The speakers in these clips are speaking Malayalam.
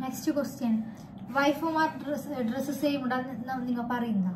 നെക്സ്റ്റ് ക്വസ്റ്റ്യൻ വൈഫുമാർ ഡ്രസ് ഡ്രസ് സെയിം ഇടാൻ നിങ്ങൾ പറയുന്ന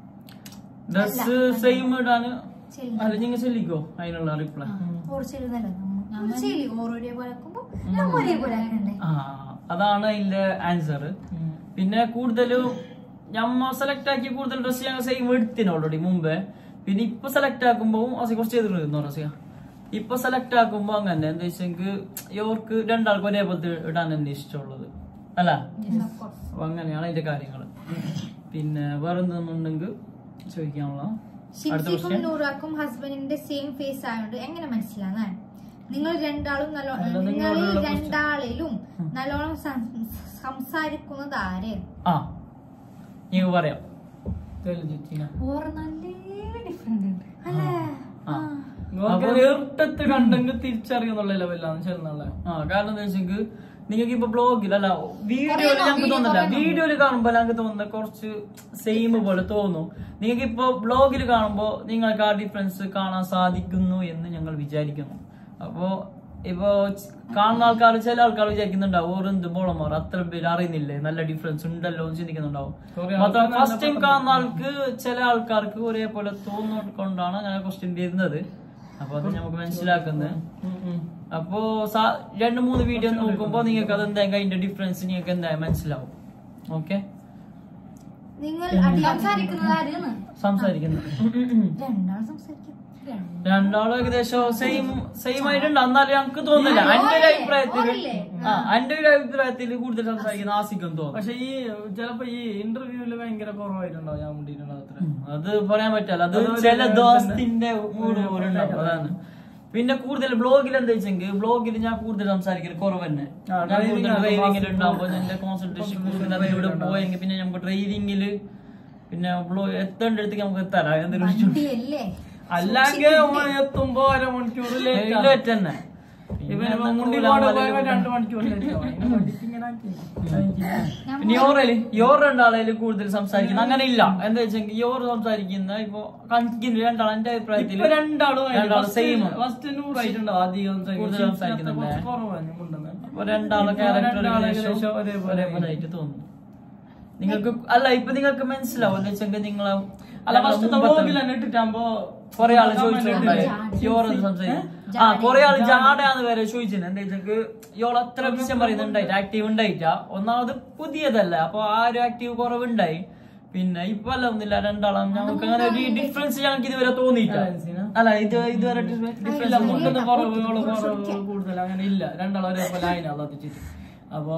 ഡ്രസ് സെയിം ഇടാന് ചെല്ലുന്ന. അല്ല നിങ്ങൾ ചെല്ലിക്കോ അതിനുള്ള റിപ്ലൈ ഓർ ചെല്ലുന്നല്ലോ നമ്മൾ ചെല്ലി ഓർ ഒരേപോലെ ആക്കുമ്പോ നമ്മൾ ഒരേപോലെ ആക്കണ്ടേ ആ അതാണ് അതിന്റെ ആൻസർ പിന്നെ കൂടുതലും ഞമ്മ സെലക്ട് ആക്കിയ കൂടുതൽ ഡ്രസ് ഞങ്ങൾ സെയിം എടുത്തിന് ഓൾറെഡി മുമ്പേ പിന്നെ ഇപ്പൊ സെലക്ട് ആക്കുമ്പോ അസി കുറച്ച് ചെയ്തിരുന്നു റസിയ ഇപ്പൊ സെലക്ട് ആക്കുമ്പോ അങ്ങനെ എന്താ വെച്ചെങ്കിൽ ഇവർക്ക് രണ്ടാൾക്കും ഒരേപോലത്തെ ഇടാൻ തന്നെ ഇഷ്ടമുള്ളത് അല്ല അപ്പൊ അങ്ങനെയാണ് അതിന്റെ കാര്യങ്ങള് പിന്നെ വേറെ എന്തെന്നുണ്ടെങ്കിൽ ചോദിക്കാനുള്ള അടുത്ത ഷിംസിക്കും ക്വസ്റ്റ്യൻ നൂറാക്കും ഹസ്ബൻഡിന്റെ സെയിം ഫേസ് ആയതുകൊണ്ട് എങ്ങനെ മനസ്സിലാകാൻ നിങ്ങൾ രണ്ടാളും നല്ല അല്ല, നിങ്ങൾ നിങ്ങളോടുള്ള question. രണ്ടാളിലും നല്ലോണം സം- സംസാരിക്കുന്നത് ആരെ ആ നീ പറയാം ഓർ നല്ല ഡിഫറെന്റ് ഉണ്ട് അല്ലേ ആ നിങ്ങൾക്ക് നേരിട്ടത്ത് കണ്ടെങ്കിൽ തിരിച്ചറിയുന്നുള്ള ലെവലാണ് ചെല്ലുന്നുള്ള ആ കാരണം എന്താ വെച്ചെങ്കിൽ നിങ്ങൾക്ക് ഇപ്പൊ ബ്ലോഗിൽ അല്ല വീഡിയോയിൽ കുറേ ഞങ്ങൾക്ക് video തോന്നില്ല കുറേ വീഡിയോയിൽ കാണുമ്പോൾ ഞങ്ങൾക്ക് തോന്നുന്ന കുറച്ച് സെയിം പോലെ തോന്നും നിങ്ങൾക്ക് ഇപ്പൊ ബ്ലോഗിൽ കാണുമ്പോൾ നിങ്ങൾക്ക് ആ ഡിഫറൻസ് കാണാൻ സാധിക്കുന്നു എന്ന് ഞങ്ങൾ വിചാരിക്കുന്നു അപ്പോ ഇപ്പൊ ച- കാണുന്ന ആൾക്കാർ ചില ആൾക്കാർ വിചാരിക്കുന്നുണ്ടാവും ഓർ എന്ത് ബോളന്മാർ അത്ര പേര് അറിയുന്നില്ലേ നല്ല ഡിഫറൻസ് ഉണ്ടല്ലോ എന്ന് ചിന്തിക്കുന്നുണ്ടാവും കുറേ മാത്രം ആൾക്കാർ ഫസ്റ്റ് ടൈം നല്ല കാണുന്ന ആൾക്ക് ചില ആൾക്കാർക്ക് ഒരേപോലെ തോന്നുകൊണ്ടാണ് അങ്ങനെ ക്വസ്റ്റ്യൻ വരുന്നത് അപ്പൊ അത് നമുക്ക് മനസ്സിലാക്കുന്നത് അപ്പോ സാ- രണ്ട് മൂന്ന് വീഡിയോ നോക്കുമ്പോ നിങ്ങൾക്ക് അത് എന്തായാലും അതിന്റെ ഡിഫറൻസ് നിങ്ങൾക്ക് എന്തായാലും മനസ്സിലാവും ഓക്കെ നിങ്ങൾ അടി സംസാരിക്കുന്നത് ആരെന്ന് സംസാരിക്കുന്നു രണ്ടാൾ സംസാരിക്കും രണ്ടാളും ഏകദേശം സെയിം സെയിം ആയിട്ടുണ്ട് എന്നാലും ഞങ്ങൾക്ക് തോന്നുന്നില്ല ആ, എന്റെ ഒരു ഓരല്ലേ? അഭിപ്രായത്തിൽ ഓരല്ലേ? ആ എന്റെ ഒരു അഭിപ്രായത്തിൽ കൂടുതൽ സംസാരിക്കുന്ന ആസിക്കും തോന്നും പക്ഷെ ഈ ചിലപ്പോ ഈ ഇന്റർവ്യൂല് ഭയങ്കര കുറവായിട്ടുണ്ടാവും ഞാൻ മുണ്ടിയിട്ടുണ്ടാവും അത്ര ഉം, അത് പറയാൻ പറ്റില്ല അത് അതൊരു ചില ഒരു ദിവസത്തിന്റെ മൂഡ് ഒരു പോലെ ഉണ്ടാവും അതാണ് പിന്നെ കൂടുതൽ ബ്ലോഗിൽ എന്താ വെച്ചെങ്കിൽ ബ്ലോഗിൽ ഞാൻ കൂടുതൽ സംസാരിക്കൽ കുറവ് തന്നെ ആ, ഞാൻ driving കൂടുതൽ ആണ് ഡ്രൈവിംഗിൽ fast ഉണ്ടാകുമ്പോൾ food. എന്റെ കോൺസെൻട്രേഷൻ Concentration കൂടുതൽ ഇവിടെ ഉണ്ടാവും. പോയെങ്കിൽ പിന്നെ നമുക്ക് ഡ്രൈവിംഗില് പിന്നെ ബ്ലോഗ് എത്തേണ്ട അടുത്തേക്ക് നമുക്ക് എത്താറാ എന്തൊരു വണ്ടിയല്ലേ അല്ലെങ്കിൽ ഓൻ എത്തുമ്പോ അരമണിക്കൂർ ലേറ്റ് ലേറ്റ് തന്നെ ഇവന് മുണ്ടിലോട് പോയപ്പോ രണ്ട് മണിക്കൂർ ലേറ്റ് ആവും. അതിനെ പഠിച്ച് ഇങ്ങനെ ആക്കി. പിന്നെ യോറയില് യോർ രണ്ടാളേല് കൂടുതൽ സംസാരിക്കുന്ന അങ്ങനെ ഇല്ല എന്താ വെച്ചെങ്കിൽ യോർ സംസാരിക്കുന്ന ഇപ്പൊ കണക്കിന് രണ്ടാൾ എന്റെ അഭിപ്രായത്തിൽ ഇപ്പൊ രണ്ടാളും രണ്ടാളും സെയിം ഫസ്റ്റ് നൂറായിട്ടുണ്ടാവും അധികം കൂടുതൽ സംസാരിക്കുന്നുണ്ട്. കുറച്ച് കുറവാണ് മുണ്ടുന്നത്. അപ്പൊ രണ്ടാളെ ഇപ്പൊ ക്യാരക്ടർ രണ്ടാള് ഏകദേശം ഒരേപോലെ ഒരേപോലെ ആയിട്ട് തോന്നുന്നു നിങ്ങൾക്ക് അല്ല ഇപ്പൊ നിങ്ങൾക്ക് മനസ്സിലാവും എന്താ വെച്ചെങ്കിൽ നിങ്ങളെ അല്ല ഫസ്റ്റ് വ്ളോഗിൽ തന്നെ ഇട്ടിട്ടാകുമ്പോ കൊറേ ആള് ചോദിച്ചിട്ടുണ്ടായി യോർ സംസാരിക്കും ആ കൊറേ ആള് ജാടയാന്ന് വരെ ചോദിച്ചിട്ടുണ്ട് എന്താ വെച്ചെങ്കിൽ യോൾ അത്ര വിഷയം പറയുന്നുണ്ടായിട്ട് ആക്റ്റീവ് ഉണ്ടായിട്ടാ ഒന്നാമത് പുതിയതല്ല അപ്പൊ ആ ഒരു ആക്റ്റീവ് കുറവുണ്ടായി പിന്നെ ഇപ്പൊ അല്ല ഒന്നില്ല രണ്ടാളും ഞങ്ങൾക്ക് അങ്ങനെ ഒരു ഡിഫറൻസ് ഞങ്ങൾക്ക് ഇതുവരെ തോന്നിയില്ല അല്ല ഇത് ഇതുവരെ ഇല്ല ഡിഫറൻസ് മുണ്ടുന്ന കുറവ് ഇവള് കുറവ് കൂടുതൽ അങ്ങനെ ഇല്ല രണ്ടാളും ഒരേപോലെ ആയിന അതെത്തിച്ചിട്ട് അപ്പോ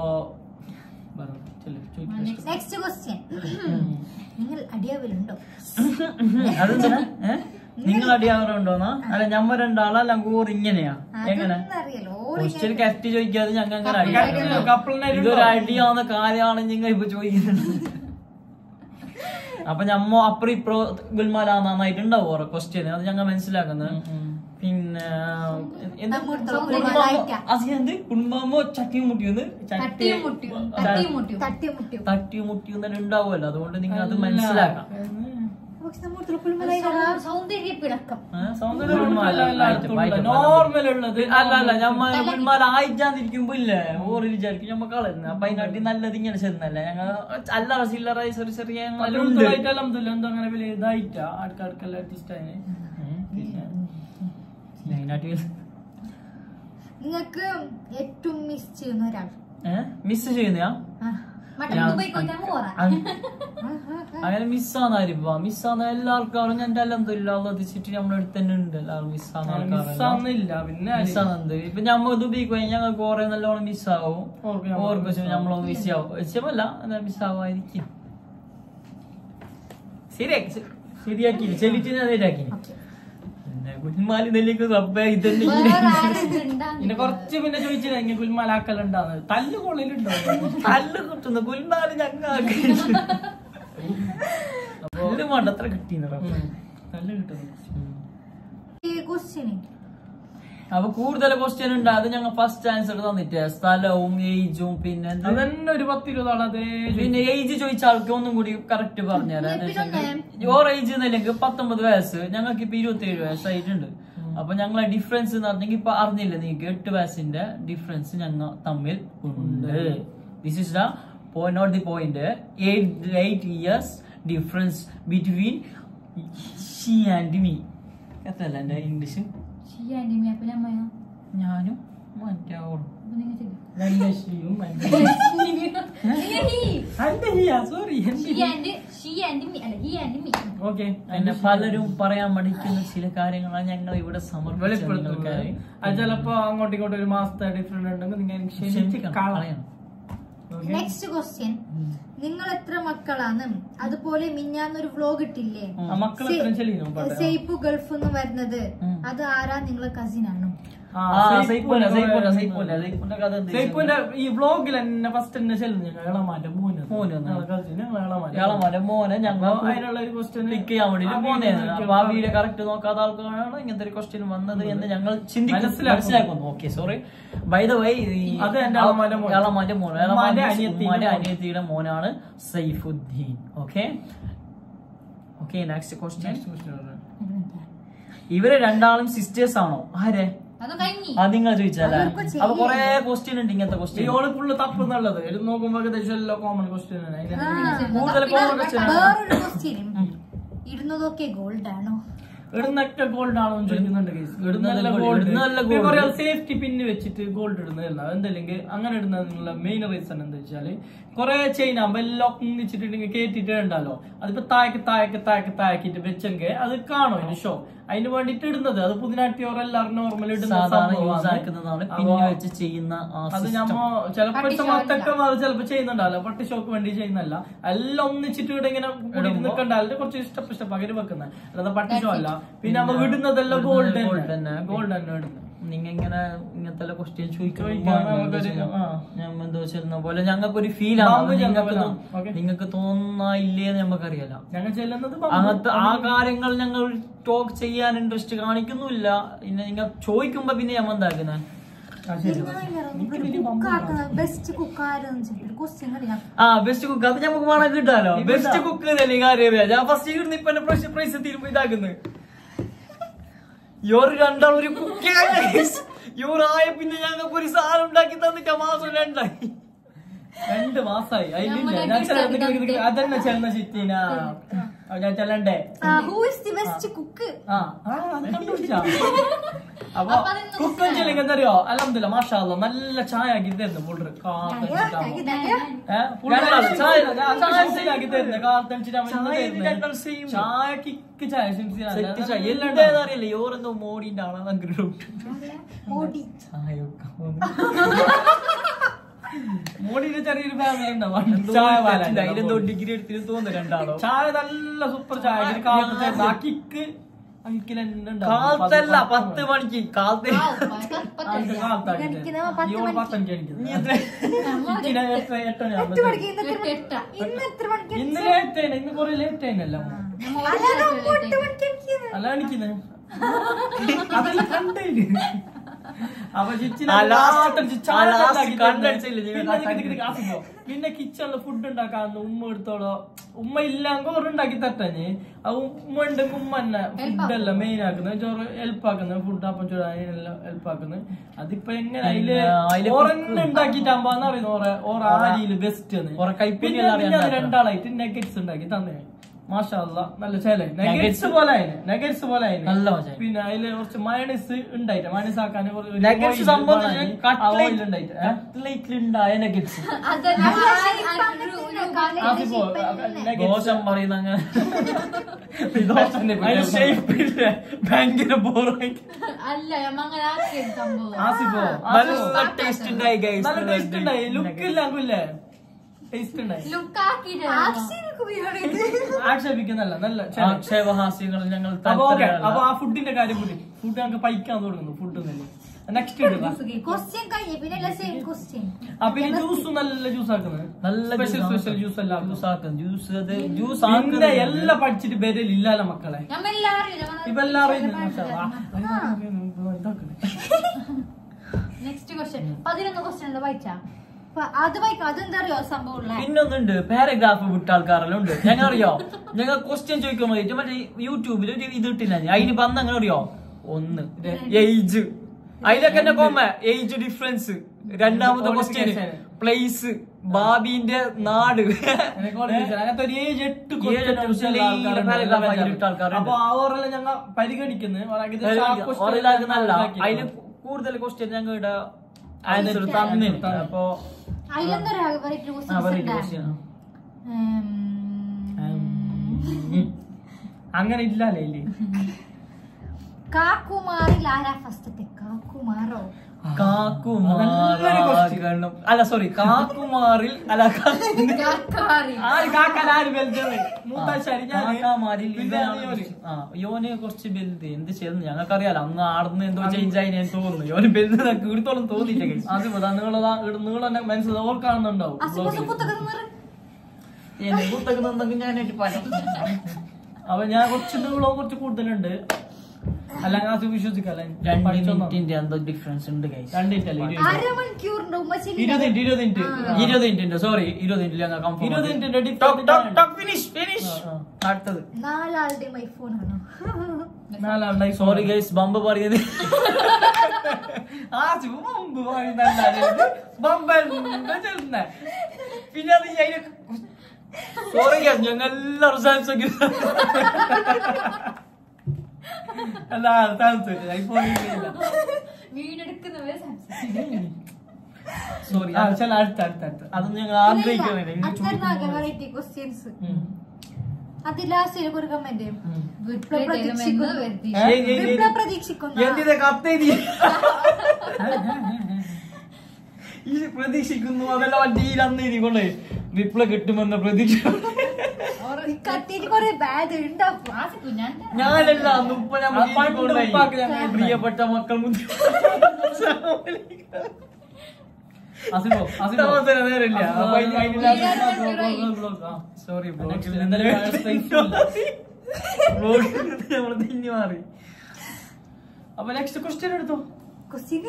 പറ, ചെല്ല്, ചോദിക്ക്. നെക്സ്റ്റ് ക്വസ്റ്റ്യൻ നിങ്ങൾ അടിയാവലുണ്ടോ അതെന്തിനാ ഏഹ് നിങ്ങൾ അടിയാവറുണ്ടോന്നാ അല്ല ഞമ്മ രണ്ടാളല്ല കൂർ ഇങ്ങനെയാ എങ്ങനെ അതൊന്നും അറിയാലോ ഓർ ക്വസ്റ്റ്യൻ കറക്റ്റ് ചോദിക്കാതെ ഞങ്ങൾ അങ്ങനെ കറക്റ്റ് അടിയാ കപ്പിളിനെ ഇതൊരു അടിയാവുന്ന കാര്യമാണ് നിങ്ങൾ ഇപ്പൊ ചോദിക്കുന്നത് അപ്പൊ ഞമ്മ അപ്പുറം ഇപ്പുറം ഗുൽമാല നന്നായിട്ടുണ്ടാവും ഓരോ ക്വസ്റ്റ്യൻ അത് ഞങ്ങൾ മനസ്സിലാക്കുന്നത് പിന്നെ എന്ത് നമ്മളുടെ കുടുംബാമോ- ഗുൽമാലായിട്ടാ. അത് എന്ത് കുടുംബാമോ ചട്ടിയും മുട്ടിയൊന്ന് തട്ടിയും മുട്ടിയും തട്ടിയും മുട്ടിയും തട്ടിയും മുട്ടിയും തട്ടിയും മുട്ടിയും തന്നെ ഉണ്ടാവുമല്ലോ അതുകൊണ്ട് നിങ്ങൾ അത് മനസ്സിലാക്കാം പക്ഷെ നമ്മുടെ കുളിമല സൗന്ദര്യ പിണക്കം ഏ, സൗന്ദര്യ ഗുൽമാല ആയിട്ട് ആയിട്ട് നോർമൽ ഉള്ളത് അല്ല അല്ല ഞമ്മ ഗുൽമാല ആയിട്ടാന്നിരിക്കുമ്പോ ഇല്ലേ ഓറ് വിചാരിക്കും ഞമ്മ കളയുന്നത് അപ്പൊ അതിനാട്ടി നല്ലത് ഇങ്ങനെ ചെന്നല്ലേ ഞങ്ങൾ അല്ലറ ചില്ലറ ചെറിയ ചെറിയ ഞങ്ങളെല്ലാം ഉണ്ട്. അലഹമില്ല എന്തോ അങ്ങനെ വലിയ ഇതായിട്ടാ ആൾക്കാർക്കെല്ലാം അഡ്ജസ്റ്റ് ആയി ഉം, പിന്നെ അതിനാട്ടി നിങ്ങൾക്ക് ഏറ്റവും മിസ് ചെയ്യുന്ന ഒരാൾ മിസ് ചെയ്യുന്നയാ ആ, മറ്റേ ഞാൻ- ദുബായ് പോയിട്ട് അങ്ങ് പോറാ. അങ്ങനെ മിസ്സാന്ന് ആരിപ്പോ മിസ്സാന്ന് എല്ലാ ആൾക്കാരും ഞാൻ എല്ലാം തൊഴിലാളിച്ചിട്ട് നമ്മുടെ അടുത്ത് തന്നെ ഉണ്ട് എല്ലാവരും മിസ്സാന്ന് ആൾക്കാരെല്ലാം മിസ്സാന്നില്ല പിന്നെ ആര്? മിസ്സാകുന്നത് ഇപ്പൊ ഞമ്മ ദുബൈക്ക് പോയി ഞങ്ങൾക്ക് കുറെ നല്ലോണം മിസ്സാവും ഓർക്ക് ഞമ്മ ഓർക്ക് വെച്ച് നമ്മളൊന്ന് മിസ്സാവും വിഷയമല്ല എന്താ മിസ്സാവാതിരിക്കും ശരിയാക്കി ശ- ശരിയാക്കി ചെല്ലിട്ട് ഞാൻ നേരാക്കി പിന്നെ കുഞ്ഞുമാലി നെല്ലിക്ക് റബ്ബേ ഇതന്നെ ഇങ്ങനെ. വേറെ ആരെങ്കിലും ഉണ്ടാ? പിന്നെ കുറച്ച് പിന്നെ ചോദിച്ചില്ല ഇങ്ങനെ കുൽമാലാക്കലുണ്ടാന്ന് തല്ല് കൊള്ളിലുണ്ടോ തല്ല് കിട്ടുന്നു കുഞ്ഞുമാലി ഞങ്ങൾക്ക് തല്ല് മണ്ടത്ര കിട്ടീന്ന് റബ്ബേ. തല്ല് കിട്ടുന്നു ഈ question. അപ്പൊ കൂടുതൽ ക്വസ്റ്റ്യൻ ഉണ്ട് അത് ഞങ്ങൾ ഫസ്റ്റ് ആൻസർ തന്നിട്ട് സ്ഥലവും ഏജും പിന്നെ എന്ത് അതന്നെ ഒരു പത്തിരുപതാണ് അതേ പിന്നെ ഏജ് ചോദിച്ച ആൾക്ക് ഒന്നും കൂടി കറക്റ്റ് പറഞ്ഞുതരാം പിന്നെ യോർ ഏജ് എന്നല്ലെങ്കിൽ പത്തൊമ്പത് വയസ്സ് ഞങ്ങൾക്ക് ഇപ്പൊ ഇരുപത്തി ഏഴ് വയസ്സായിട്ടുണ്ട് അപ്പൊ ഞങ്ങളെ ഡിഫറൻസ് എന്ന് പറഞ്ഞെങ്കിൽ ഇപ്പൊ അറിഞ്ഞില്ല നിങ്ങൾക്ക് എട്ട് വയസ്സിന്റെ ഡിഫറൻസ് ഞങ്ങൾ തമ്മിൽ ഉണ്ട് this is the point not the point eight years difference between she and me എത്രയല്ല എന്റെ ഇംഗ്ലീഷ് ഷീ ആൻഡ് മീ അപ്പൊ ഞാൻ ഞാനും മറ്റേ ഓളും അപ്പൊ നിങ്ങൾ ചെയ്തു എന്റെ ഷീയും എന്റെ എന്റെ ഹിയ sorry she and she and me അല്ല ഹി ആൻഡ് മീ ഓക്കെ എന്നെ പലരും പറയാൻ മടിക്കുന്ന ചില കാര്യങ്ങളാണ് ഞങ്ങൾ ഇവിടെ വെളിപ്പെടുത്തുന്നത് സമർപ്പിച്ചത് അത് ചിലപ്പോ അങ്ങോട്ടും ഇങ്ങോട്ടും ഒരു മാസത്തെ ഡിഫറെന്റ് ഉണ്ടെങ്കിൽ നിങ്ങൾ എനിക്ക് ക്ഷമിച്ച് ക്ഷമിക്കണം, കളയാം കളയണം. Okay? നെക്സ്റ്റ് ക്വസ്റ്റ്യൻ നിങ്ങൾ എത്ര മക്കളാണ് അതുപോലെ മിഞ്ഞാന്നൊരു വ്ലോഗ് ഇട്ടില്ലേ ആ മക്കൾ എത്ര ചെല്ലിനോ പാട്ടെ സേപ്പ് ഗൾഫ് നിന്ന് വരുന്നത് അത് ആരാ നിങ്ങളെ കസിൻ ആണോ ആ, ആ, സൈപ്പൂന്റെ സൈപ്പൂന്റെ, സൈപ്പൂന്റെ, വേറെ സൈപ്പൂന്റെ, സൈപ്പൂന്റെ കഥ എന്താ സൈപ്പൂന്റെ ഈ വ്ലോഗിൽ എന്നെ ഫസ്റ്റ് എന്നെ ചെല്ലുന്നു ഞങ്ങൾ ഇളമാറ്റം മോന് മോന് വന്നു. ഇളമാറ്റം ഇയാളെ മോനെ ഞങ്ങൾ അപ്പൊ അതിനുള്ള ഒരു ക്വസ്റ്റ്യൻ പിക്ക് ചെയ്യാൻ വേണ്ടിട്ട് പോകുന്നതാണ് അപ്പൊ ആ വീഡിയോ കറക്റ്റ് നോക്കാത്ത ആൾക്കാരാണ് ഇങ്ങനത്തെ ഒരു ക്വസ്റ്റ്യൻ വന്നത് എന്ന് ഞങ്ങൾ ചിന്തിക്കും മനസ്സിലാക്കുന്നു. മനസ്സിലാക്കുന്നു okay sorry by the way അത് എന്റെ ഇളമാന്റെ മോൻ. ഇളമാന്റെ മോൻ ഉമ്മാന്റെ ഇളമാന്റെ അനിയത്തിയുടെ ഉമ്മാന്റെ മോൻ. അനിയത്തിയുടെ മോനാണ് Saifuddin okay okay next question ഇവര് രണ്ടാളും സിസ്റ്റേഴ്സ് ആണോ ആരെ അത് കഴിഞ്ഞി അത് നിങ്ങൾ ചോദിച്ചാലേ അതൊക്കെ ചെയ്യ്. അപ്പൊ കൊറേ ക്വസ്റ്റ്യൻ ഉണ്ട് ഇങ്ങനത്തെ ക്വസ്റ്റ്യൻ ഓള് ഫുള്ള് തപ്പെന്നുള്ളത് ഇത് നോക്കുമ്പോ ഏകദേശം എല്ലാം കോമൺ ക്വസ്റ്റ്യൻ ആണ് ആ, അതിനകത്ത് കൂടുതൽ പിന്നെ common question ആണ്. വേറൊരു ക്വസ്റ്റ്യൻ ഇടുന്നതൊക്കെ ഗോൾഡ് ആണോ ഇടുന്നൊക്കെ ഗോൾഡ് ആണോ എന്ന് ചോദിക്കുന്നുണ്ട് കേസ് ഇടുന്നതല്ല gold, ഇടുന്നതല്ല gold. സേഫ്റ്റി പിന്ന് വെച്ചിട്ട് ഗോൾഡ് ഇടുന്നതല്ല എന്തല്ലെങ്കിൽ അങ്ങനെ ഇടുന്നതിനുള്ള മെയിൻ റീസൺ എന്താ വെച്ചാല് കുറെ ചെയിൻ ആകുമ്പോ എല്ലാം ഒന്നിച്ചിട്ടുണ്ടെങ്കിൽ കേട്ടിട്ട് ഉണ്ടല്ലോ അതിപ്പോ താഴേക്ക് താഴേക്ക് താഴേക്ക് താഴേക്കിട്ട് വെച്ചെങ്കിൽ അത് കാണും അതിന് ഷോ അതിന് വേണ്ടിട്ട് ഇടുന്നത് അത് പുതിനാട്ടിയോർ എല്ലാവരും നോർമൽ ഇടുന്ന സാധാരണ യൂസ് സംഭവമാണ്. ആക്കുന്നതാണ് അപ്പൊ പിന്നെ വെച്ച് ചെയ്യുന്ന ആ അത് system. ഞമ്മ ചിലപ്പോ പട്ടി show മത്തൊക്കെ അത് ചിലപ്പോ ചെയ്യുന്നുണ്ടല്ലോ പട്ടി ഷോക്ക് വേണ്ടി ചെയ്യുന്നല്ല എല്ലാം ഒന്നിച്ചിട്ട് ഇവിടെ ഇങ്ങനെ നിൽക്കണ്ടാലും കുറച്ച് സ്റ്റെപ്പ് സ്റ്റെപ്പ് അങ്ങനെ വെക്കുന്നത് അല്ലാതെ പട്ടി ഷോ അല്ല പിന്നെ നമ്മ വിടുന്നതെല്ലാം ഗോൾഡ് gold ഗോൾഡ് തന്നെ. ഗോൾഡ് തന്നെ ഇടുന്നത് നിങ്ങ ഇങ്ങനെ ഇങ്ങനത്തെ ക്വസ്റ്റ്യൻ ചോദിക്കാൻ നമുക്കൊരു, ആ. ഞാൻ എന്തോ ചെല്ലുന്ന പോലെ ഞങ്ങൾക്കൊരു ഫീൽ ബാമ്പ് ആണ് ചെന്ന നിങ്ങൾക്ക് പോലെ. തോ- Okay. നിങ്ങൾക്ക് തോന്നുന്ന ഇല്ലേന്ന് നമുക്കറിയാലോ ഞങ്ങൾ ചെല്ലുന്നത് അങ്ങനത്തെ ആ കാര്യങ്ങൾ ഞങ്ങൾ ടോക്ക് ചെയ്യാൻ ഇൻട്രസ്റ്റ് കാണിക്കുന്നില്ല പിന്നെ നിങ്ങൾ ചോദിക്കുമ്പോ പിന്നെ ഞാൻ എന്താക്കുന്നത് ബെസ്റ്റ് കുക്ക് ആരെന്ന് വെച്ചിട്ട് ക്വസ്റ്റ്യൻ അറിയാം ആ ബെസ്റ്റ് കുക്ക് അത് നമുക്ക് വേണം കിട്ടാലോ ഇവിടാ. ബെസ്റ്റ് കുക്ക് തന്നെ കാര്യം അറിയാം ഞാൻ ഫസ്റ്റ് ഇടുന്ന ഇപ്പൊ പ്രൈസ് പ്രൈസ് തീരുമ്പോ ഇതാക്കുന്നത് യോർ രണ്ടാളും ഒരു കുക്ക് യോർ ആയ പിന്നെ ഞങ്ങൾക്ക് ഒരു സാധനം ഉണ്ടാക്കി തന്നിട്ട് മാസം രണ്ടായി രണ്ട് മാസായി അതിലില്ല നമ്മളെ ഞാൻ ചെല്ലുന്ന കിട്ടാൻ നിക്ക് നിക്ക് നിക്ക് അതന്നെ ചെല്ലുന്ന ചിറ്റീന ഞാൻ ചെല്ലണ്ടേ who is the best cook ആ ആ, അത് കണ്ടുപിടിച്ചാ അപ്പൊ അപ്പൊ അതെന്താ കുക്കൻ ചെല്ലിങ് എന്തറിയോ അലഹമില്ല മാഷാ അല്ലാ, നല്ല ചായ ആക്കി തരുന്നു പുള്ളറ് രണ്ടാള് ചായ- ചായ കിക്ക് ചായ സെറ്റ് ചായ എന്താന്ന് അറിയില്ല യോർ എന്തോ മോഡിന്റെ ആളാണ് എനിക്ക് ഡൗട്ട് മോഡിയുടെ ചെറിയൊരു ഫാമിലി ഉണ്ടാവും ചായ അതിലെന്തോ പാല ഡിഗ്രി എടുത്തിട്ട് തോന്നുന്നു രണ്ടാളോ ചായ നല്ല സൂപ്പർ ചായ ഇതിന് കാലത്ത് തരുന്ന ആ കിക്ക് ആ കിക്കിൽ തന്നെ ഉണ്ടാവും. കാലത്തല്ല പത്ത് മണിക്ക് കാലത്ത് കാലത്ത് കാലത്താക്കി തരും. എനിക്ക് നമ്മ പത്ത് ഈ ഓള് മണിക്ക് പത്തണിക്ക് എണീക്കുന്നത്. നീ എത്ര കിക്കിന് എട്ട് എട്ട് മണിയാകുമ്പോ എട്ട് തരും. മണിക്ക് ഇന്ന് എത്ര എട്ടാ. ഇന്ന് എത്ര മണിക്ക് ഇന്ന് ലേറ്റ് ആയില്ല ഇന്ന് കുറെ ലേറ്റ് ആയില്ല അല്ലാതെ അമ്മ എട്ട് മണിക്ക് എനിക്കിത് അല്ല എണിക്കുന്നത് അതെല്ലാം കണ്ടേല് അപ്പൊ ചിച്ചിനെ ആ last- മാത്രം ചി- ചായ ആ last ഉണ്ടാക്കി തരുന്നെ. കണ്ടടിച്ചില്ലേ നിങ്ങൾ പിന്നെ ആ നിക്ക് നിക്ക് നിക്ക് ആസിഫോ, പിന്നെ കിച്ചണില് ഫുഡ് ഉണ്ടാക്കാന്ന് ഉമ്മ എടുത്തോളോ ഉമ്മ ഇല്ലെങ്കിൽ ഒരു ഉണ്ടാക്കി തട്ടഞ്ഞ് അത് ഉമ്മ ഉണ്ടെങ്കിൽ ഉമ്മ തന്നെ ഫുഡെല്ലാം മെയിൻ ആക്കുന്നത് ചോറ് ഹെൽപ്പ് ആക്കുന്നത് ഫുഡ് അപ്പം ചൂട് അതിനെല്ലാം ഹെൽപ്പ് ആക്കുന്നത് അതിപ്പോ എങ്ങനെ അതില് പിന്നെ അതില് ഓറെന്നെ ഉണ്ടാക്കിട്ടാകുമ്പോന്ന് പറയുന്നത് ഓറെ ഓറ ആരിയില് ബെസ്റ്റ് ഓറെ കൈപ്പുണ്യം പിന്നെ എല്ലാം പിന്നെ അത് അറിയാൻ രണ്ടാളായിട്ട് നെഗറ്റ്സ് ഉണ്ടാക്കി തന്നെ മാഷാ അല്ലാ, നല്ല ചേല Nuggets. നെഗറ്റ്സ് പോലെ ആയിന് നെഗറ്റ്സ് പോലെ ആയിന് നല്ല മജ. പിന്നെ അതില് കുറച്ച് മയണൈസ് ഉണ്ടായിട്ട് മയണൈസ് ആക്കാൻ ഒരു- ഒരു നഗറ്റ്സ് oil സംഭവം വേണമെങ്കിൽ ആ oil കട്ട്ലേറ്റ് ഉണ്ടായിട്ട് ഏ? കട്ട്ലേറ്റിലുണ്ടായ നഗറ്റ്സ് ആസിഫോ, nuggets. ദോഷം പറയുന്ന അങ്ങനെ ദോശന്റെ പേര് അതിന് shape ഇല്ല. ഭയങ്കര ബോറായി അല്ല നമ്മ അങ്ങനെ ആക്കിയത് സംഭവം ആസിഫോ, നല്ല ആസിഫോ. ടേസ്റ്റ് ഉണ്ടായി guys. നല്ല ടേസ്റ്റ് ഉണ്ടായി ലുക്ക് ഇല്ലാങ്കില്ലേ ടേസ്റ്റ് ഉണ്ടായി ലുക്ക് ആക്കിയിട്ട് ആക്ഷേപിക്കുന്നല്ല നല്ല ചേല. ആക്ഷേപഹാസ്യങ്ങൾ ഞങ്ങൾ അപ്പൊ ഓക്കെ താല്പര്യമല്ല. അപ്പൊ ആ ഫുഡിന്റെ കാര്യം കൂടി ഫുഡ് ഞങ്ങൾക്ക് പൈക്കാൻ തുടങ്ങുന്നു ഫുഡ് തന്നെ നെക്സ്റ്റ് ഇടുക ക്വസ്റ്റ്യൻ കഴിഞ്ഞു പിന്നെ സെയിം ക്വസ്റ്റ്യൻ ആ പിന്നെ ജ്യൂസ് നല്ല ജ്യൂസ് ആക്കുന്നത് നല്ല സ്പെഷ്യൽ സ്പെഷ്യൽ ജ്യൂസ് എല്ലാം ആക്കും. ജ്യൂസ് ആക്കും ജ്യൂസ് അത് ജ്യൂസ് പിന്നെ എല്ലാം പഠിച്ചിട്ട് ബെരൽ ഇല്ലാല മക്കളെ നമ്മ എല്ലാവരും ഇപ്പൊ എല്ലാവരും ഇതാക്കണേ നെക്സ്റ്റ് ക്വസ്റ്റ്യൻ പതിനൊന്ന് ക്വസ്റ്റ്യൻ വായിച്ചാ അത് വായിക്കാം അതെന്താ അറിയോ സംഭവം ഉള്ളെ? പിന്നൊന്നുണ്ട് പാരഗ്രാഫ് വിട്ട ആൾക്കാരെല്ലാം ഉണ്ട് ഞങ്ങൾ അറിയോ ഞങ്ങൾ ക്വസ്റ്റ്യൻ ചോദിക്കാൻ വേണ്ടിട്ട് മറ്റേ യൂട്യൂബിൽ ഒരു ഇത് ഇട്ടില്ല അതിന് വന്ന് അങ്ങനെ അറിയോ ഒന്ന് ഏജ് അതിലൊക്കെ എന്നെ കോമ ഏജ് ഡിഫറൻസ് രണ്ടാമത്തെ ക്വസ്റ്റ്യൻ പ്ലേസ് ബാബിന്റെ നാട് എനിക്ക് ഓർമ്മയില്ല. അങ്ങനത്തെ ഒരു ഏഴ് എട്ട് ഏഴ് question എട്ട് ഉള്ള question ആൾക്കാരുണ്ട്. paragraph എല്ലാം ആയിട്ട് വെച്ചാൽ. ഇട്ട ആൾക്കാരുണ്ട്. അപ്പൊ അവരെല്ലാം ഞങ്ങൾ പരിഗണിക്കുന്നത് വളരെ ഇത് ആ question ഒറിലാക്കുന്നല്ല ഇതാക്കി. അതില് കൂടുതൽ ക്വസ്റ്റ്യൻ ഞങ്ങൾ ഇവിടെ ആൻസർ തന്നിട്ടുണ്ട് അപ്പൊ അതിലെന്തൊരു വെറൈറ്റി ആ, variety question. ഉം. അങ്ങനെ ഇല്ലല്ലേ ഇല്ലേ കാക്കുമാറിൽ ആരാ ഫസ്റ്റത്തെ കാക്കുമാറോ നല്ലൊരു question. കാക്കുമാറും അല്ല സോറി കാക്കുമാറിൽ അല്ല കാക്കാറി ആര് കാക്കാൻ ആര് വലുതാണ് മൂത്താശാരി ഞാന് കാക്കാമാരിൽ പിന്നെ ഇവനാണ് യോന്. ആ യോന് കുറച്ച് വലുത് എന്ത് ചെയ്യുന്നു ഞങ്ങൾക്കറിയാലോ അന്ന് ആടുന്ന് എന്തോ ചേഞ്ച് ആയി ഞാൻ തോന്നുന്നു യോന് വലുത് കീഴ്ത്തോളം തോന്നിയില്ല guys. അത് പോതാ നിങ്ങളതാ നീളെ മനസ്സിൽ ഓർക്കാണെന്നുണ്ടാവും അസുഖം പുത്തകം നിറ് എന്നെ കുത്തക്കുന്നെങ്കിൽ ഞാനായിട്ട് പല അപ്പൊ ഞാൻ കുറച്ച് നീളം കുറച്ച് കൂടുതലുണ്ട് അല്ലെങ്കിൽ അത് വിശ്വസിക്കല്ല രണ്ട് പഠിച്ചോന്നോ? മിനിറ്റിന്റെ എന്തോ ഡിഫറൻസ് ഉണ്ട് guys. രണ്ടിറ്റല്ലേ ഇരുപത് അരമണിക്കൂറിന്റെ ഉമ്മച്ചിൽ ഇരുപത് മിനിറ്റ് ഇരുപത് മിനിറ്റ് ഇരുപത് മിനിറ്റ് സോറി ഇരുപത് മിനിറ്റ് ഞങ്ങൾ confirm ഇരുപത് ആക്കി. മിനിറ്റിന്റെ Talk, talk, different talk, finish, finish. ആ, അടുത്തത് നാലാളുടെയും ഐഫോൺ ആണോ നാലാളുണ്ടായി സോറി ഗൈസ് ബമ്പ് പറയുന്നത് ആ ചുമ്മാ മുമ്പ് പറയുന്നതല്ലാതെ ബമ്പറിന്റെ ചെറുന്നെ. പിന്നെ അത് അതിനെ സോറി ഗൈസ് ഞങ്ങൾ എല്ലാവരും സാംസങ് അല്ല താമസിച്ചില്ല ഐഫോൺ ഇല്ല വീടെടുക്കുന്നവരെ സംസാരിക്കും സോറി ആ ചില അടുത്ത അടുത്ത അടുത്ത അതൊന്നും ഞങ്ങൾ ആഗ്രഹിക്കുന്നില്ല നിങ്ങൾ ചോദിക്കുമ്പോൾ വെറൈറ്റി ക്വസ്റ്റ്യൻസ് ഉം. അത് ലാസ്റ്റ് ഒരു കമന്റ് ഉം. വിപ്ലവ വരുത്തി. പ്രതീക്ഷിക്കുന്നു ഏയ്, ഏയ്, ഏയ്. വിപ്ലവ പ്രതീക്ഷിക്കുന്നു എന്തിനാ കത്തെഴുതി ഈ പ്രതീക്ഷിക്കുന്നു അതെല്ലാം വണ്ടിയിൽ അന്ന് ഇരിക്കൊണ്ടേ വിപ്ലവ കിട്ടുമെന്ന പ്രതീക്ഷ കത്തിയിട്ട് കൊറേ ബാഗ് ഉണ്ടാവും ആസിക്കു ഞാൻ ഞാനല്ല അന്ന് ഉപ്പ ആ പണ്ട് ഉപ്പാക്ക് ഞാൻ ഞമ്മ പ്രിയപ്പെട്ട മക്കൾ മുന്നിൽ അസിബോ അസിബോ താമസത്തിന് നേരമില്ല. അപ്പൊ അതിന് അതിന് അതിന് സോറി Next, എന്തായാലും വേറെ space ഇല്ല. നമ്മൾ തിന്നു മാറി അപ്പൊ നെക്സ്റ്റ് ക്വസ്റ്റ്യൻ എടുത്തോ ക്വസ്റ്റ്യൻ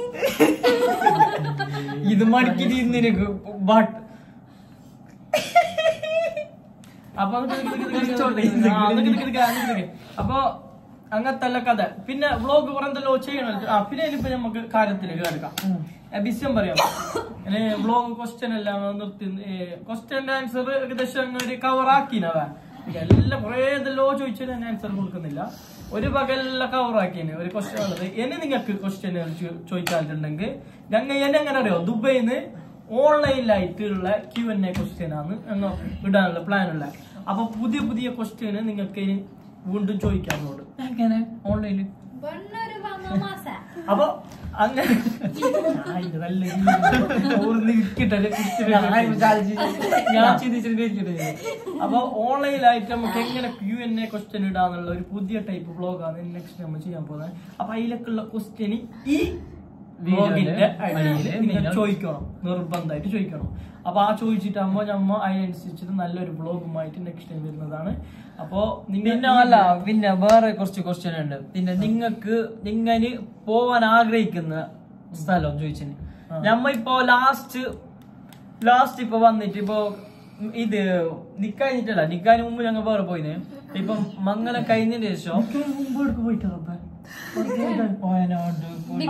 ഇത് മടക്കി തിന്നിനക്ക് ബട്ട് അപ്പൊ അത് നിക്ക് നിക്ക് നിക്ക് നിക്ക് നിക്ക്. ആ, നിക്ക് നിക്ക് നിക്ക്, ആ, നിക്ക് നിക്ക്. അപ്പൊ അങ്ങനത്തെ കഥ പിന്നെ വ്ളോഗ് പറഞ്ഞല്ലോ ചെയ്യണം ആ പിന്നെ ഇനിയിപ്പോ നമുക്ക് കാര്യത്തിലേക്ക് കിടക്കാം ബിസ്യം പറയാം വ്ളോഗ് ക്വസ്റ്റ്യൻ എല്ലാം നിർത്തി ക്വസ്റ്റ്യൻ ആൻസർ ഏകദേശം അങ്ങ് ഒരു കവർ ആക്കിനവ എല്ലാം കുറേ ഇതെല്ലോ ചോദിച്ചാൽ ഞാൻ ആൻസർ കൊടുക്കുന്നില്ല ഒരു പകലെല്ലാം കവർ ആക്കിന് ഒരു ക്വസ്റ്റ്യൻ ഉള്ളത് എന്നെ നിങ്ങൾക്ക് ക്വസ്റ്റ്യൻ ചോദിച്ചാലുണ്ടെങ്കിൽ ഞങ്ങൾ എന്നെ എങ്ങനെ അറിയോ ദുബൈന്ന് ഓൺലൈനിലായിട്ടുള്ള ക്യു എൻ എ ക്വസ്റ്റ്യൻ ആണ് ഞങ്ങൾ ഇടാനുള്ള പ്ലാൻ ഉള്ള അപ്പൊ പുതിയ പുതിയ ക്വസ്റ്റ്യന് നിങ്ങൾക്ക് ഇനി വീണ്ടും ചോദിക്കാറുണ്ട് എങ്ങനെ ഓൺലൈനിൽ പൊണ്ണൊരു വന്നോ മാസ അപ്പൊ അങ്ങനെ ആ, ഇത് നല്ല രീതിയിൽ ഓർന്ന് ഇരിക്കട്ടെ, ഇരിക്കട്ടെ. ഞാൻ ചിന്തിച്ചിട്ട് അപ്പൊ ഓൺലൈനിലായിട്ട് നമുക്ക് എങ്ങനെ ക്യു എൻ എ ക്വസ്റ്റ്യൻ ഇടാന്നുള്ള ഒരു പുതിയ ടൈപ്പ് ബ്ലോഗാണ് നെക്സ്റ്റ് നമ്മൾ ചെയ്യാൻ പോകുന്നത് അപ്പൊ അതിലേക്കുള്ള ക്വസ്റ്റ്യന് ഈ ബ്ലോഗിന്റെ അടിയിൽ നിങ്ങൾ ചോദിക്കണം നിർബന്ധമായിട്ട് ചോദിക്കണം അപ്പൊ ആ ചോദിച്ചിട്ടാകുമ്പോ നമ്മ അതിനനുസരിച്ചിട്ട് നല്ലൊരു ബ്ലോഗുമായിട്ട് നെക്സ്റ്റ് ടൈം വരുന്നതാണ് അപ്പോ നിങ്ങൾ പിന്നെ അല്ല പിന്നെ വേറെ കുറച്ച് ക്വസ്റ്റ്യൻ ഉണ്ട് പിന്നെ നിങ്ങൾക്ക് നിങ്ങനെ പോവാൻ ആഗ്രഹിക്കുന്ന സ്ഥലം ചോദിച്ചിന് ആ. നമ്മ ഇപ്പോ ലാസ്റ്റ് ലാസ്റ്റ് ഇപ്പൊ വന്നിട്ട് ഇപ്പൊ ഇത് നിക്കഴിഞ്ഞിട്ടല്ല നിക്കാന് മുമ്പ് ഞങ്ങൾ വേറെ പോയിന് ഇപ്പൊ മംഗലം കഴിഞ്ഞതിന് ശേഷം മുമ്പ് എടുക്ക് പോയിട്ടാ റബ്ബേ. വയനാട്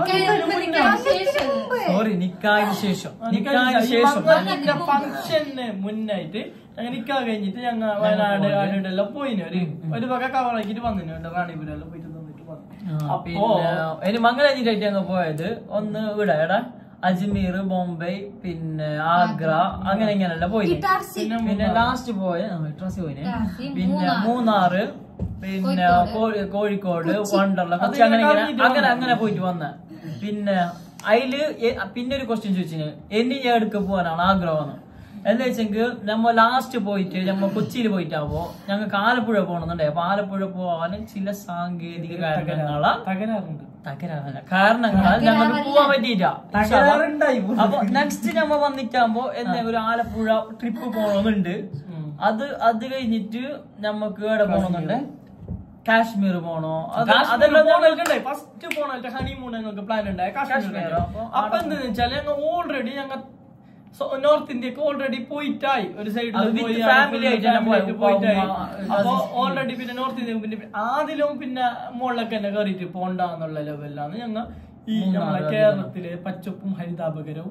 ശേഷം സോറി നിക്കായതിനു ശേഷം നിക്കാഹിന് നിക്കായതിനു ശേഷം മംഗലത്തിന്റെ ഫംഗ്ഷന് മുന്നായിട്ട് ഞങ്ങൾ നിക്കാ കഴിഞ്ഞിട്ട് ഞങ്ങൾ വയനാട് ആടെല്ലാം പോയിന് ഒരു ഒരു വക കവറാക്കിട്ട് വന്നിന് റാണിപുരം പോയിട്ട് തന്നിട്ട് വന്നു ആ, അപ്പോ പിന്നെ ഇനി മംഗലം കഴിഞ്ഞിട്ടായിട്ട് ഞങ്ങൾ പോയത് ഒന്ന് ഇവിടെ എടാ അജ്മീർ ബോംബെ പിന്നെ ആഗ്ര അങ്ങനെ ഇങ്ങനെയല്ല പോയി ഇറ്റാർസി പിന്നെ പിന്നെ ലാസ്റ്റ് പോയ ട്രസ് പോയിന് ഇറ്റാർസി, പിന്നെ മൂന്നാർ. മൂന്നാറ് പിന്നെ കോ- കോഴിക്കോട് വണ്ടർല അത് കൊച്ചി അങ്ങനെ ഇങ്ങനെ ഇങ്ങനെ കറങ്ങിയിട്ട് അങ്ങനെ വന്നു. അങ്ങനെ പോയിട്ട് വന്ന പിന്നെ അതില് എ- പിന്നെ ഒരു ക്വസ്റ്റ്യൻ ചോദിച്ചു എന്നെ ഞാൻ എടുക്ക പോകാനാണ് ആഗ്രഹം എന്താ വെച്ചെങ്കിൽ നമ്മ ലാസ്റ്റ് പോയിട്ട് നമ്മ കൊച്ചിയിൽ പോയിട്ടാകുമ്പോ ഞങ്ങൾക്ക് ആലപ്പുഴ പോകണമെന്നുണ്ടേ അപ്പൊ ആലപ്പുഴ പോവാൻ ചില സാങ്കേതിക കാരണങ്ങളാ തകരാറുണ്ട് തകരാറല്ല കാരണങ്ങളാൽ ഞങ്ങൾക്ക് പോവാൻ പറ്റിയില്ല തകരാറുണ്ടായി പോലും. അപ്പൊ നെക്സ്റ്റ് നമ്മ വന്നിട്ടാകുമ്പോ എന്താ ഒരു ആലപ്പുഴ ട്രിപ്പ് പോകണമെന്നുണ്ട് ഉം. അത് അത് കഴിഞ്ഞിട്ട് നമുക്ക് എവിടെ പോകണമെന്നുണ്ട് കാശ്മീർ പോണോ അത് കാശ്മീർ അതെല്ലാം ഞങ്ങൾ പോണല്ലേ ഫസ്റ്റ് പോണായിട്ട് ഹണിമൂൺ ഞങ്ങൾക്ക് പ്ലാൻ ഉണ്ടായി കാശ്മീർ കാശ്മീർ, അപ്പൊ അപ്പൊ എന്താന്ന് വെച്ചാൽ ഞങ്ങൾ ഓൾറെഡി ഞങ്ങൾ നോർത്ത് ഇന്ത്യക്ക് ഓൾറെഡി പോയിട്ടായി ഒരു അത് സൈഡിൽ with പോയി family ആയിട്ട് തന്നെ പോയി. പോയിട്ടായി ഉപ്പ, ഉമ്മ, അപ്പൊ cousins. ഓൾറെഡി പിന്നെ നോർത്ത് ഇന്ത്യ പിന്നെ ആദ്യം പിന്നെ മുകളിലൊക്കെ തന്നെ കയറിയിട്ട് പോണ്ട എന്നുള്ള ലെവലിലാണ് ഞങ്ങൾ ഈ മൂന്നാർ നമ്മളെ അധികം. കേരളത്തിലെ പച്ചപ്പും ഹരിതാപകരവും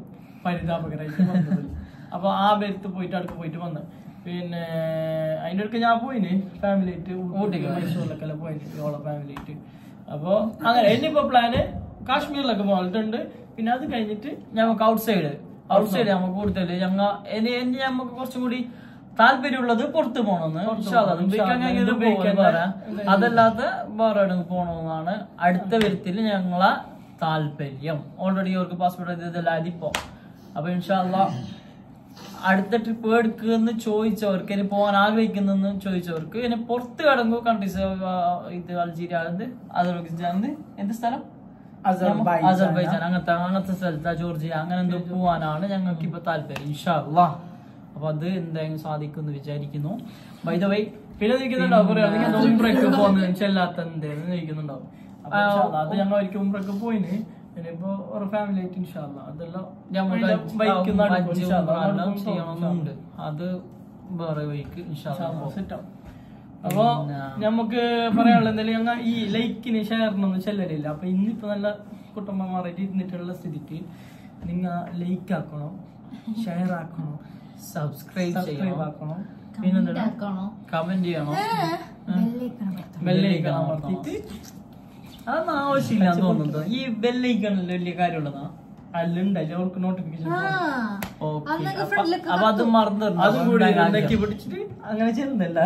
പരിതാപകരമായിട്ട് വന്നത് അപ്പൊ ആ ബെരുത്ത് പോയിട്ട് അടുത്ത് പോയിട്ട് വന്ന് പിന്നെ അതിന്റെ അടുക്ക് ഞാൻ പോയിന് ഫാമിലി ആയിട്ട് ഊട്ടിക്ക് മൈസൂരിലൊക്കെ പോയിട്ട് ഓളെ ഫാമിലി ആയിട്ട് അപ്പൊ അങ്ങനെ ഇനിയിപ്പോ പ്ലാന് കാശ്മീരിലൊക്കെ പോയിട്ടുണ്ട് പിന്നെ അത് കഴിഞ്ഞിട്ട് ഞമ്മക്ക് ഔട്ട് സൈഡ് ഔട്ട് സൈഡ് നമുക്ക് കൂടുതൽ ഞങ്ങ ഇനി ഇനി നമുക്ക് കുറച്ചും കൂടി താല്പര്യമുള്ളത് പുറത്ത് പോകണമെന്ന് ഇൻഷാ അല്ലാ. ദുബൈക്ക് അങ്ങനെ ഇത് ദുബൈക്ക് പോകും വേറെ. തന്നെ. അതല്ലാത്ത വേറെ എവിടെയെങ്കിലും പോകണമെന്നാണ് അടുത്ത വരുത്തിൽ ഞങ്ങളെ താല്പര്യം ഓൾറെഡി അവർക്ക് പാസ്പോർട്ട് ഇതെല്ലാം ഇപ്പോ അപ്പൊ ഇൻഷാല്ല അടുത്ത ട്രിപ്പ് എടുക്കുമെന്ന് ചോദിച്ചവർക്ക് ഇനി പോകാൻ ആഗ്രഹിക്കുന്നെന്ന് ചോദിച്ചവർക്ക് ഇനി പുറത്ത് കടങ്ങോ കൺട്രീസ് ഇത് അൾജീരിയ എന്ത് അസർബൈജാൻ എന്ത് എന്ത് സ്ഥലം അസർബൈജാൻ. അസർബൈജാൻ അങ്ങനത്തെ അങ്ങനത്തെ സ്ഥലത്ത് ജോർജിയ അങ്ങനെ എന്തോ പോവാനാണ് ഞങ്ങൾക്ക് ഇപ്പൊ താല്പര്യം ഇൻഷാല്ലാ അപ്പൊ അത് എന്തായാലും സാധിക്കുമെന്ന് വിചാരിക്കുന്നു ബൈ ദ വൈ പിന്നെ നിൽക്കുന്നുണ്ടാവും കുറെ ആൾ ഇങ്ങനെ ഉംറയ്ക്ക് പോകുന്നത് ചെല്ലാത്ത എന്തേന്ന് നിൽക്കുന്നുണ്ടാവും അപ്പൊ ഇൻഷാ അല്ലാ, അത് ഞങ്ങൾ ഒരിക്കൽ ഉംറയ്ക്ക് പോയിന് ഇനിയിപ്പോ ഒരു ഫാമിലി ആയിട്ട് ഇൻഷാല്ല അതെല്ലാം നമുക്ക് ബൈക്ക് ഹജ്ജ് ഉംറ എല്ലാം ചെയ്യണമെന്നുണ്ട് അത് വേറെ വഴിക്ക് ഇൻഷാല്ലാ സെറ്റാവും അപ്പൊ നമുക്ക് പറയാനുള്ള എന്തെങ്കിലും ഞങ്ങൾ ഈ ലൈക്കിന് ഷെയറിനൊന്നും ചെല്ലലില്ല അപ്പൊ ഇന്നിപ്പോ നല്ല കുടുംബന്മാരായിട്ട് ഇരുന്നിട്ടുള്ള സ്ഥിതിക്ക് നിങ്ങൾ ലൈക്ക് ആക്കണം ഷെയർ ആക്കണം സബ്സ്ക്രൈബ് സബ്സ്ക്രൈബ് ചെയ്യണം ആക്കണം പിന്നെന്താ ആക്കണോ കമന്റ് ചെയ്യണം ബെല്ലൈക്കൺ ബെല്ലൈക്കൺ അമർത്തിയിട്ട് അതൊന്നും ആവശ്യമില്ല തോന്നുന്നത് ഈ ബെല്ലൈക്കണിൽ വലിയ കാര്യമുള്ളതാ അല്ലുണ്ട് അതിൽ അവർക്ക് നോട്ടിഫിക്കേഷൻ ഓക്കെ അന്നൊക്കെ ഫ്രണ്ടിലൊക്കെ അപ്പൊ അത് മറന്നു അതും കൂടി നെക്കി പിടിച്ചിട്ട് അങ്ങനെ ചെയ്യുന്നില്ല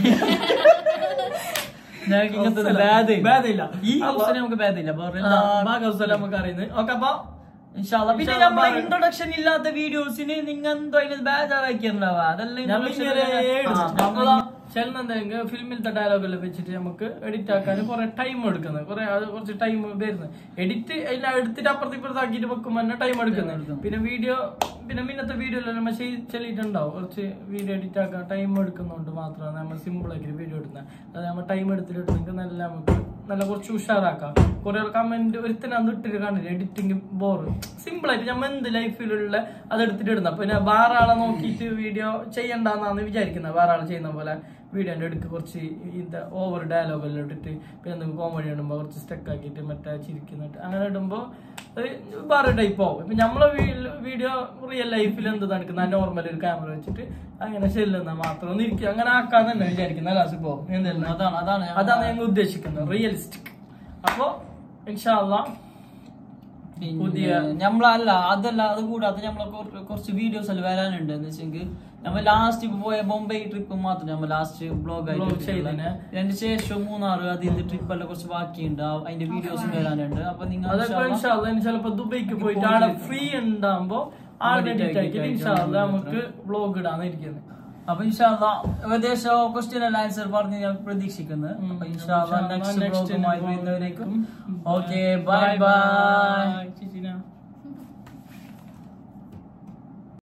ഞങ്ങൾക്ക് ഇങ്ങനത്തെ ഭേദമില്ല. ഭേദമില്ല. ഈ അപ്പൊ- അവസരം നമുക്ക് ഭേദമില്ല വേറെ ആ, എല്ലാ ഭാഗവസ്ഥലം നമുക്ക് അറിയുന്നത് ഓക്കെ അപ്പൊ ഇൻഷാല്ലാ. പിന്നെ ഇൻഷാല്ലാ നമ്മളെ വേറെ- ഇൻട്രൊഡക്ഷൻ ഇല്ലാത്ത വീഡിയോസിന് നിങ്ങൾ എന്തോ അതിന് ബേജാറാക്കിയിട്ടുണ്ടാവുക അതെല്ലാം നമ്മൾ introduction ഇങ്ങനെ ഇല്ലാതെ- ആ, നമ്മളാ ചെല്ലുന്നെന്തെങ്കിൽ ഫിലിമിലത്തെ ഡയലോഗെല്ലാം വെച്ചിട്ട് നമുക്ക് എഡിറ്റ് ആക്കാൻ കുറെ ടൈം എടുക്കുന്നത് കുറെ അത് കുറച്ച് ടൈം വരുന്നത് എഡിറ്റ് എല്ലാം എടുത്തിട്ട് അപ്പുറത്ത് ഇപ്പുറത്ത് ആക്കിയിട്ട് വെക്കുമ്പോൾ തന്നെ ടൈം എടുക്കുന്നത് പിന്നെ വീഡിയോ പിന്നെ മിന്നത്തെ വീഡിയോയിലെല്ലാം നമ്മൾ ചെല്ലിട്ടുണ്ടാവും കുറച്ച് വീഡിയോ എഡിറ്റ് ആക്കാൻ ടൈം എടുക്കുന്നതുകൊണ്ട് മാത്രമാണ് നമ്മൾ സിമ്പിൾ ആക്കിയിട്ട് വീഡിയോ എടുക്കുന്നത് അത് നമ്മൾ ടൈം എടുത്തിട്ട് എടുത്തെങ്കിൽ നല്ല നമുക്ക് നല്ല കുറച്ച് ഉഷാറാക്കാം കുറെ കമന്റ് ഒരുത്തനന്ന് ഇട്ടിട്ട് കാണില്ല എഡിറ്റിംഗ് ബോറ് സിമ്പിൾ ആയിട്ട് നമ്മൾ എന്ത് ലൈഫിലുള്ള അത് എടുത്തിട്ട് ഇടുന്ന പിന്നെ വേറെ ആളെ നോക്കിയിട്ട് വീഡിയോ ചെയ്യണ്ടെന്നാണ് വിചാരിക്കുന്നത് വേറെ ആൾ ചെയ്യുന്ന പോലെ വീഡിയോന്റെ അടുക്ക് കുറച്ച് ഇത് ഓവർ ഡയലോഗ് എല്ലാം ഇട്ടിട്ട് പിന്നെ എന്തെങ്കിലും കോമഡി ഇടുമ്പോൾ കുറച്ച് സ്റ്റക്ക് ആക്കിയിട്ട് മറ്റേ ചിരിക്കുന്നിട്ട് അങ്ങനെ ഇടുമ്പോൾ അത് വേറെ ടൈപ്പ് ആവും ഇപ്പൊ നമ്മളെ വീഡിയോ റിയൽ ലൈഫിൽ എന്ത് നടക്കുന്ന നോർമൽ ഒരു ക്യാമറ വെച്ചിട്ട് അങ്ങനെ ചെല്ലുന്ന മാത്രം ഒന്ന് ഇരിക്കുക അങ്ങനെ ആക്കാൻ തന്നെ വിചാരിക്കുന്ന ലാസ്റ്റ് പോകും എന്തെല്ലാം അതാണ് അതാണ് ഞാൻ- അതാണ് ഞങ്ങൾ ഉദ്ദേശിക്കുന്നത് റിയലിസ്റ്റിക് അപ്പോ ഇൻഷാല്ല പുതിയ നമ്മളല്ല അതല്ല അത് കൂടാതെ നമ്മളെ കുറ- കുറച്ച് വീഡിയോസ് എല്ലാം വരാനുണ്ട് എന്ന് വെച്ചെങ്കിൽ നമ്മൾ ലാസ്റ്റ് പോയ ബോംബെ ട്രിപ്പ് മാത്രം നമ്മൾ ലാസ്റ്റ് ബ്ലോഗ് Vlog ആയിട്ട് ചെയ്തതിന്. അതിന് ശേഷം മൂന്നാറ് അതിന്റെ ട്രിപ്പ് എല്ലാം കുറച്ച് ബാക്കിയുണ്ട് ആ- അതിന്റെ വീഡിയോസും വരാനുണ്ട് അപ്പൊ നിങ്ങൾ അതൊക്കെ ഇൻഷാല്ല ഇനി ചിലപ്പോ ദുബൈക്ക് പോയിട്ട് ആടെ ഫ്രീ ഉണ്ടാകുമ്പോ ആടെ Edit edit ആക്കി ആക്കിയിട്ട് ഇൻഷാല്ല നമുക്ക് വ്ലോഗ് ഇടാന്ന് ഇരിക്കുന്നത് അപ്പൊ ഇൻഷാല്ല ഏകദേശം ക്വസ്റ്റ്യൻ എല്ലാം ആൻസർ പറഞ്ഞ് ഞാൻ പ്രതീക്ഷിക്കുന്നത് അപ്പൊ ഇൻഷാല്ല ഇൻഷാല്ലാ നെക്സ്റ്റ് next ബ്ലോഗുമായി vlog വരുന്നവരേക്കും ഉം. Okay bye bye